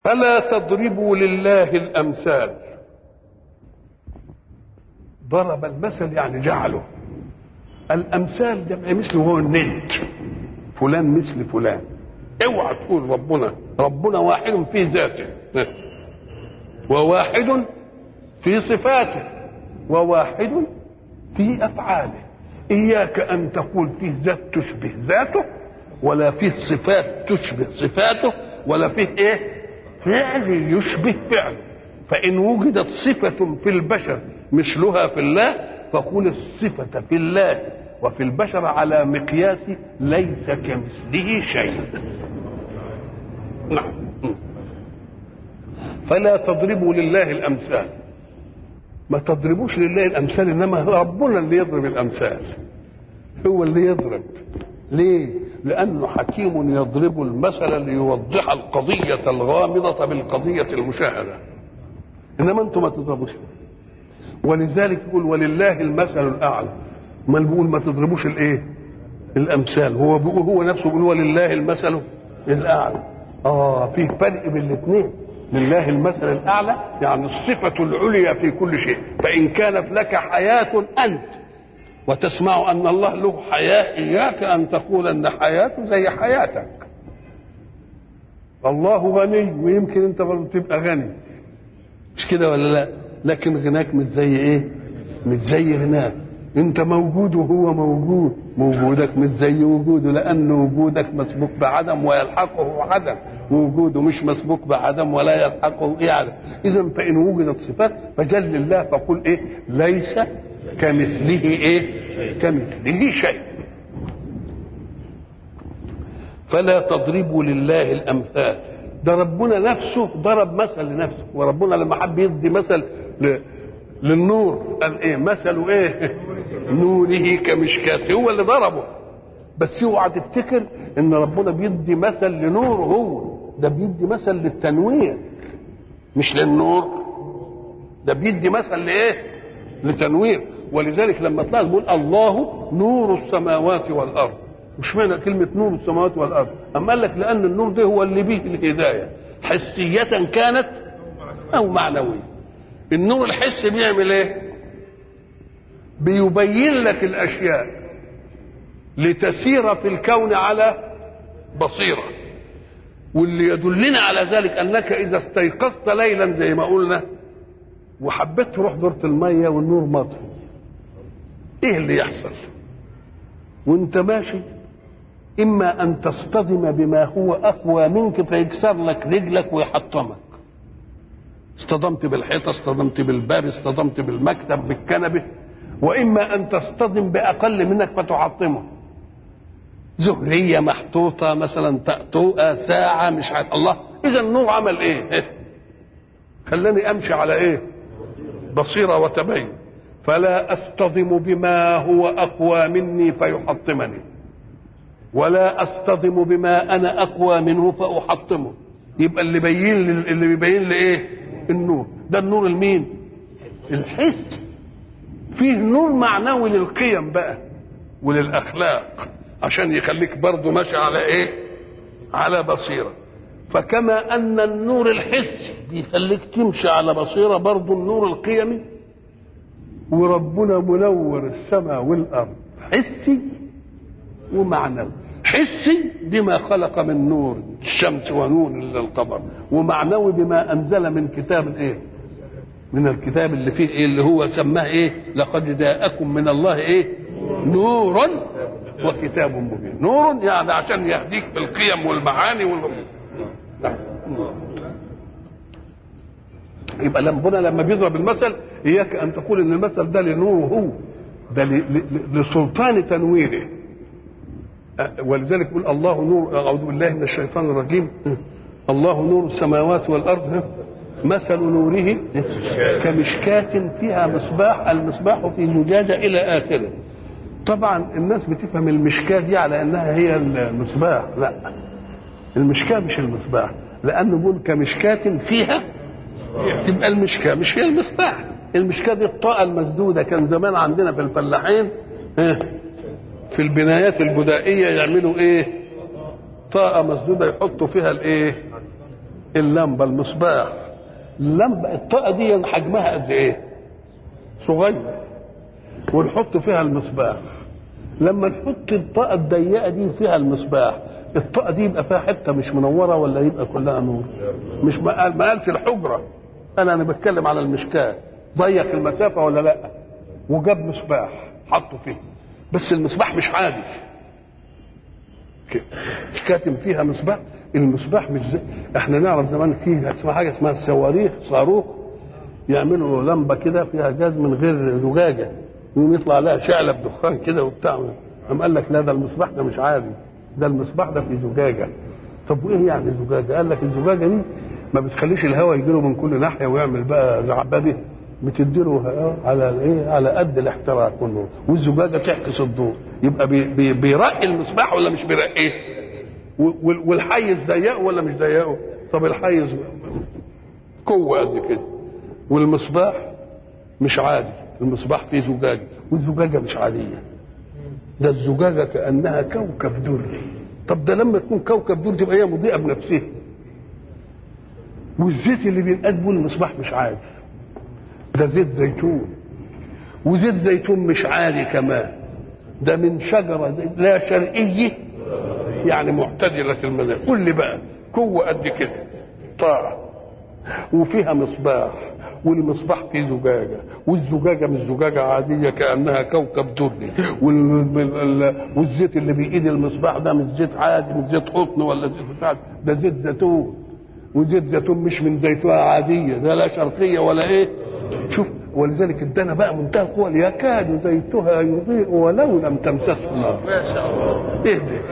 فلا تضربوا لله الامثال ضرب المثل يعني جعله الامثال جمع مثل هو الند فلان مثل فلان اوعى تقول ربنا ربنا واحد في ذاته وواحد في صفاته وواحد في افعاله اياك ان تقول فيه ذات تشبه ذاته ولا فيه صفات تشبه صفاته ولا فيه ايه فعل يشبه فعله فان وجدت صفه في البشر مثلها في الله فقول الصفه في الله وفي البشر على مقياس ليس كمثله شيء نعم فلا تضربوا لله الامثال ما تضربوش لله الامثال انما ربنا اللي يضرب الامثال هو اللي يضرب ليه لانه حكيم يضرب المثل ليوضح القضيه الغامضه بالقضيه المشاهده انما انتم ما تضربوش ولذلك يقول ولله المثل الاعلى ما بيقول ما تضربوش الايه الامثال هو بيقول هو نفسه بيقول ولله المثل الاعلى اه في فرق بين الاثنين لله المثل الاعلى يعني الصفه العليا في كل شيء فان كانت لك حياه انت وتسمع ان الله له حياه اياك ان تقول ان حياته زي حياتك الله غني ويمكن انت برضه تبقى غني مش كده ولا لا لكن غناك مش زي ايه مش زي غناك انت موجود وهو موجود وجودك مش زي وجوده لان وجودك مسبوق بعدم ويلحقه عدم ووجوده مش مسبوق بعدم ولا يلحقه ايه عدم اذا فان وجدت صفات فجل الله فقل ايه ليس كمثله ايه كمثله شيء فلا تضربوا لله الامثال ده ربنا نفسه ضرب مثل لنفسه وربنا لما حب يدي مثل ل... للنور قال ايه مثل ايه نوره كمشكاة هو اللي ضربه بس اوعى تفتكر ان ربنا بيدي مثل لنور هو ده بيدي مثل للتنوير مش للنور ده بيدي مثل لايه لتنوير ولذلك لما طلع بيقول الله نور السماوات والارض مش معنى كلمة نور السماوات والأرض أما قال لك لأن النور ده هو اللي به الهداية حسية كانت أو معنوية النور الحسي بيعمل ايه بيبين لك الاشياء لتسير في الكون على بصيره واللي يدلنا على ذلك انك اذا استيقظت ليلا زي ما قلنا وحبيت تروح دورة المية والنور مطفي ايه اللي يحصل وانت ماشي اما ان تصطدم بما هو اقوى منك فيكسر لك رجلك ويحطمك اصطدمت بالحيطة اصطدمت بالباب اصطدمت بالمكتب بالكنبة وإما أن تصطدم بأقل منك فتحطمه زهرية محطوطة مثلا تأتوءة ساعة مش عارف الله إذا النور عمل إيه؟ خلاني أمشي على إيه؟ بصيرة وتبين فلا أصطدم بما هو أقوى مني فيحطمني ولا أصطدم بما أنا أقوى منه فأحطمه يبقى اللي بين اللي بيبين لي إيه؟ النور ده النور المين الحس فيه نور معنوي للقيم بقى وللاخلاق عشان يخليك برضه ماشي على ايه على بصيره فكما ان النور الحسي بيخليك تمشي على بصيره برضه النور القيمي وربنا منور السماء والارض حسي ومعنوي حسي بما خلق من نور الشمس ونور للقمر ومعنوي بما انزل من كتاب ايه من الكتاب اللي فيه ايه اللي هو سماه ايه لقد جاءكم من الله ايه نور وكتاب مبين نور يعني عشان يهديك بالقيم والمعاني وال يبقى ربنا لما بيضرب المثل اياك ان تقول ان المثل ده لنور هو ده لسلطان تنويره ولذلك يقول الله نور اعوذ بالله من الشيطان الرجيم الله نور السماوات والارض مثل نوره كمشكاة فيها مصباح المصباح في زجاجة إلى آخره طبعا الناس بتفهم المشكاة دي على أنها هي المصباح لا المشكاة مش المصباح لأنه بيقول كمشكاة فيها تبقى المشكاة مش هي المصباح المشكاة دي الطاقة المسدودة كان زمان عندنا في الفلاحين في البنايات البدائيه يعملوا ايه طاقه مسدوده يحطوا فيها الايه اللمبه المصباح اللمبه الطاقه دي حجمها قد ايه صغير ونحط فيها المصباح لما نحط الطاقه الضيقه دي فيها المصباح الطاقه دي يبقى فيها حته مش منوره ولا يبقى كلها نور مش ما قال ما قالش الحجره انا انا بتكلم على المشكاه ضيق المسافه ولا لا وجاب مصباح حطه فيه بس المصباح مش عادي كاتم فيها مصباح المصباح مش زي احنا نعرف زمان فيه اسمها حاجه اسمها الصواريخ صاروخ يعملوا لمبه كده فيها جاز من غير زجاجه يقوم يطلع لها شعله بدخان كده وبتاع قام قال لك لا ده المصباح ده مش عادي ده المصباح ده في زجاجه طب وايه يعني زجاجه؟ قال لك الزجاجه دي ما بتخليش الهواء يجي له من كل ناحيه ويعمل بقى زعبابه بتديله على ايه على قد الاحتراق والنور والزجاجه تعكس الضوء يبقى بي بي بيرقي المصباح ولا مش بيرقيه والحيز ضيقه ولا مش ضيقه طب الحيز قوه قد كده والمصباح مش عادي المصباح فيه زجاجه والزجاجه مش عاديه ده الزجاجه كانها كوكب دري طب ده لما تكون كوكب دري تبقى هي مضيئه بنفسها والزيت اللي بينقاد المصباح مش عادي ده زيت زيتون وزيت زيتون مش عالي كمان ده من شجره لا شرقيه يعني معتدله المنام قول لي بقى قوه قد كده طاعه وفيها مصباح والمصباح فيه زجاجه والزجاجه مش زجاجه عاديه كانها كوكب دري والزيت اللي بايد المصباح ده مش زيت عادي مش زيت قطن ولا زيت بتاع ده زيت زيتون وزيت زيتون مش من زيتونه عاديه ده لا شرقيه ولا ايه شوف ولذلك ادانا بقى منتهى القوه يكاد زيتها يضيء ولو لم تمسسه نار ايه ده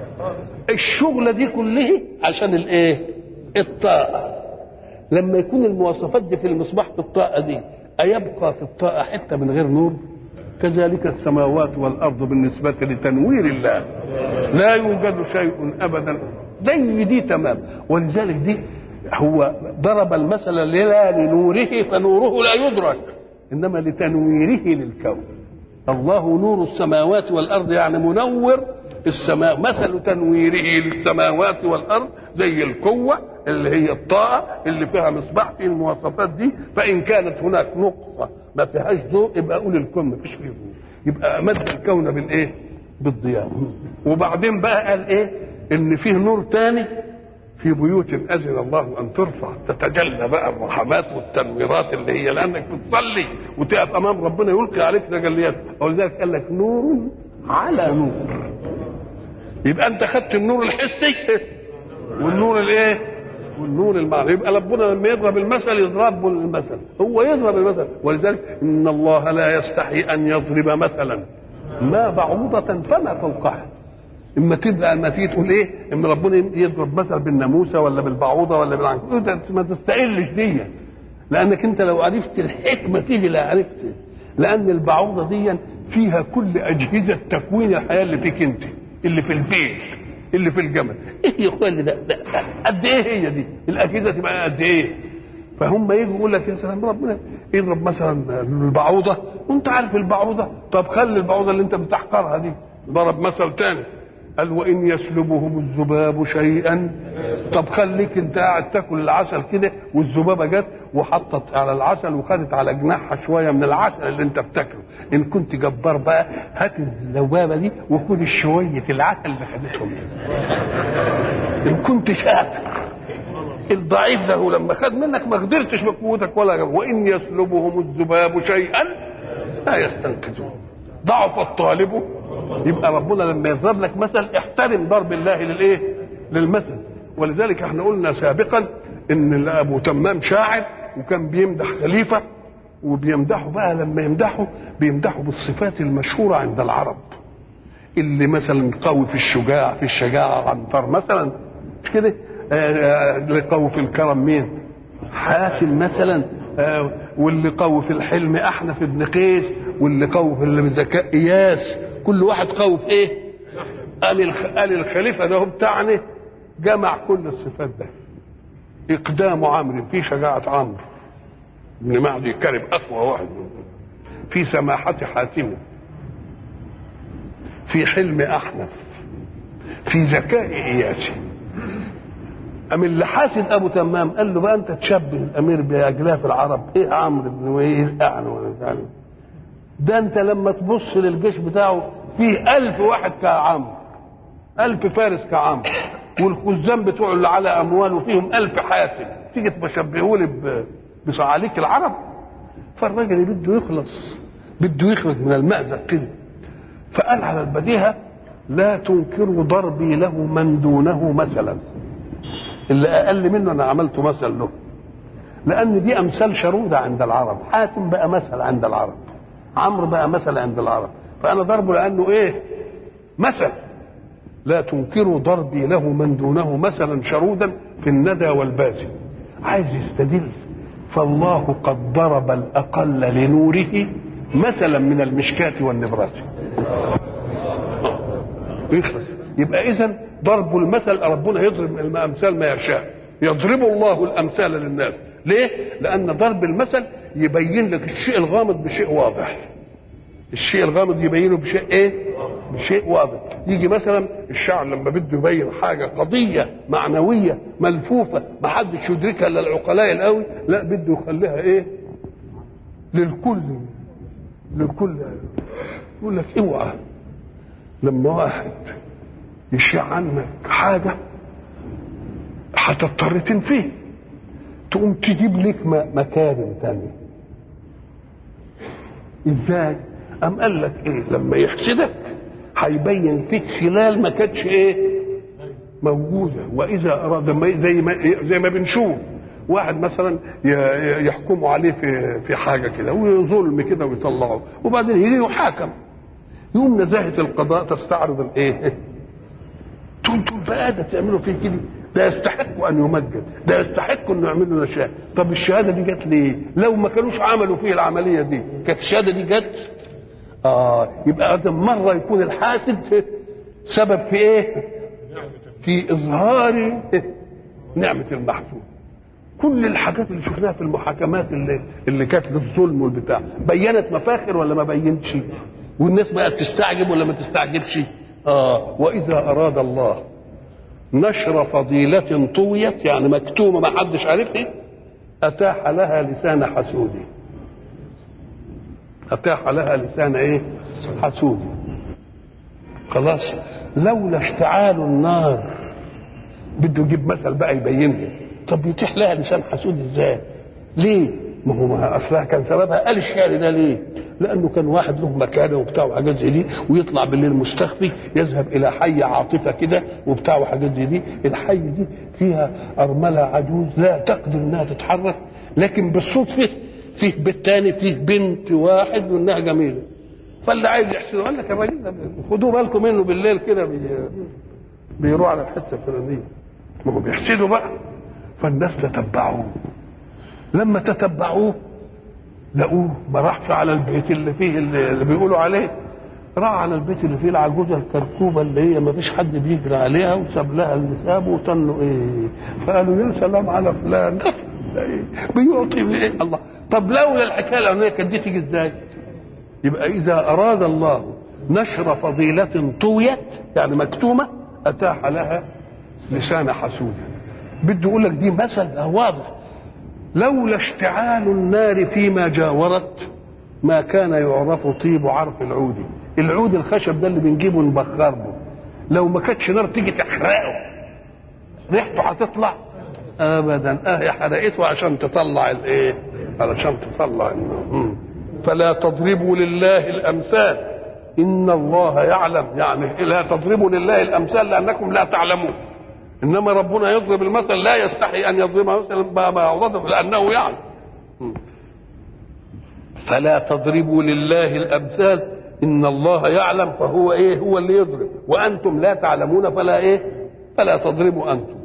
الشغله دي كلها عشان الايه الطاقه لما يكون المواصفات دي في المصباح في الطاقه دي ايبقى في الطاقه حته من غير نور كذلك السماوات والارض بالنسبه لتنوير الله لا يوجد شيء ابدا زي دي تمام ولذلك دي هو ضرب المثل لا لنوره فنوره لا يدرك انما لتنويره للكون الله نور السماوات والارض يعني منور السماء مثل تنويره للسماوات والارض زي القوه اللي هي الطاقه اللي فيها مصباح في المواصفات دي فان كانت هناك نقطه ما فيهاش ضوء يبقى اقول الكون ما فيش فيه ضوء يبقى مد الكون بالايه؟ بالضياء وبعدين بقى قال ايه؟ ان فيه نور تاني في بيوت اذن الله ان ترفع تتجلى بقى الرحمات والتنويرات اللي هي لانك بتصلي وتقف امام ربنا يلقي عليك تجليات ولذلك قال لك نور على نور يبقى انت خدت النور الحسي والنور الايه والنور المعنوي يبقى ربنا لما يضرب المثل يضرب المثل هو يضرب المثل ولذلك ان الله لا يستحي ان يضرب مثلا ما بعوضة فما فوقها اما تبدا اما تيجي تقول ايه اما ربنا يضرب مثل بالناموسه ولا بالبعوضه ولا بالعنكبوت ما تستقلش دي لانك انت لو عرفت الحكمه دي لا عرفت لان البعوضه دي فيها كل اجهزه تكوين الحياه اللي فيك انت اللي في الفيل اللي في الجمل ايه يا اخوان ده, ده قد ايه هي دي الاجهزه تبقى قد ايه فهم يجوا يقول لك يا سلام ربنا يضرب مثلا البعوضه وانت عارف البعوضه طب خلي البعوضه اللي انت بتحقرها دي ضرب مثل تاني قال وان يسلبهم الذباب شيئا طب خليك انت قاعد تاكل العسل كده والذبابه جت وحطت على العسل وخدت على جناحها شويه من العسل اللي انت بتاكله ان كنت جبار بقى هات الذبابه دي وكل شويه العسل اللي خدتهم ان كنت شاطر الضعيف ده لما خد منك ما قدرتش بقوتك ولا جب. وان يسلبهم الذباب شيئا لا يستنقذون ضعف الطالب يبقى ربنا لما يضرب لك مثل احترم ضرب الله للايه للمثل ولذلك احنا قلنا سابقا ان ابو تمام شاعر وكان بيمدح خليفه وبيمدحه بقى لما يمدحه بيمدحه بالصفات المشهوره عند العرب اللي مثلا قوي في الشجاع في الشجاعه عنتر مثلا مش كده اللي قوي في الكرم مين حاتم مثلا آه واللي قوي في الحلم احنف بن قيس واللي قوي في الذكاء اياس كل واحد قوي في ايه قال قال الخليفه ده بتاعنا جمع كل الصفات ده اقدام عمرو في شجاعه عمرو بن معدي كرب اقوى واحد في سماحه حاتم في حلم احنف في ذكاء اياسي أم اللي حاسد أبو تمام قال له بقى أنت تشبه الأمير بأجلاف العرب إيه عمرو بن وإيه يعني ولا يعني ده أنت لما تبص للجيش بتاعه فيه ألف واحد كعمرو ألف فارس كعمرو والخزان بتوعه اللي على أموال وفيهم ألف حاتم تيجي تشبهه لي ب- بصعاليك العرب فالراجل اللي بده يخلص بده يخرج من المأزق كده فقال على البديهة لا تنكروا ضربي له من دونه مثلا اللي اقل منه انا عملته مثل له لان دي امثال شروده عند العرب حاتم بقى مثل عند العرب عمرو بقى مثل عند العرب فانا ضربه لانه ايه مثل لا تنكروا ضربي له من دونه مثلا شرودا في الندى والبازي عايز يستدل فالله قد ضرب الاقل لنوره مثلا من المشكاة والنبراس يخلص يبقى اذا ضرب المثل ربنا يضرب الامثال ما يشاء يضرب الله الامثال للناس ليه لان ضرب المثل يبين لك الشيء الغامض بشيء واضح الشيء الغامض يبينه بشيء ايه بشيء واضح يجي مثلا الشاعر لما بده يبين حاجه قضيه معنويه ملفوفه ما حدش يدركها الا العقلاء القوي لا بده يخليها ايه للكل للكل يقول لك اوعى لما واحد يشيع عنك حاجة هتضطر تنفيه تقوم تجيب لك م- مكارم تانية ازاي؟ أم قال لك ايه لما يحسدك هيبين فيك خلال ما كانتش ايه موجودة وإذا أراد ما زي ما زي ما بنشوف واحد مثلا ي- ي- يحكموا عليه في في حاجة كده وظلم كده ويطلعه وبعدين يجي يحاكم يوم نزاهة القضاء تستعرض الايه؟ تقول انتوا بقى ده تعملوا فيه كده ده يستحق ان يمجد ده يستحق انه يعملوا نشاة طب الشهاده دي جت ليه لو ما كانوش عملوا فيه العمليه دي كانت الشهاده دي جت اه يبقى هذا مره يكون الحاسد سبب في ايه في اظهار نعمه المحسود كل الحاجات اللي شفناها في المحاكمات اللي اللي كانت للظلم والبتاع بينت مفاخر ولا ما بينتش والناس بقت تستعجب ولا ما تستعجبش اه واذا اراد الله نشر فضيلة طويت يعني مكتومة ما حدش عارفها أتاح لها لسان حسود أتاح لها لسان إيه؟ حسود خلاص لولا اشتعال النار بده يجيب مثل بقى يبينها طب يتيح لها لسان حسود ازاي؟ ليه؟ ما هو ما اصلها كان سببها قال الشعر ده ليه؟ لانه كان واحد له مكانه وبتاع وحاجات زي دي ويطلع بالليل مستخفي يذهب الى حي عاطفه كده وبتاع وحاجات زي دي الحي دي فيها ارمله عجوز لا تقدر انها تتحرك لكن بالصدفه فيه بيت تاني فيه بنت واحد وانها جميله فاللي عايز يحسده قال لك يا راجل ده خدوا بالكم منه بالليل كده بي... بيروح على الحته الفلانيه ما هو بيحسدوا بقى فالناس تتبعوه لما تتبعوه لقوه ما راحش على البيت اللي فيه اللي, اللي بيقولوا عليه راح على البيت اللي فيه العجوزه الكركوبه اللي هي ما فيش حد بيجري عليها وساب لها اللي سابه وطنوا ايه فقالوا يا سلام على فلان بيعطي بايه الله طب لولا الحكايه الاولانيه كانت دي تيجي ازاي؟ يبقى اذا اراد الله نشر فضيله طويت يعني مكتومه اتاح لها لسان حسود بده يقول لك دي مثل واضح لولا اشتعال النار فيما جاورت ما كان يعرف طيب عرف العود العود الخشب ده اللي بنجيبه نبخر به لو ما كانتش نار تيجي تحرقه ريحته هتطلع ابدا اه حرقته عشان تطلع الايه علشان تطلع النار فلا تضربوا لله الامثال ان الله يعلم يعني لا تضربوا لله الامثال لانكم لا تعلمون انما ربنا يضرب المثل لا يستحي ان يضرب مثلا ما يعرضه لانه يعلم فلا تضربوا لله الامثال ان الله يعلم فهو ايه هو اللي يضرب وانتم لا تعلمون فلا ايه فلا تضربوا انتم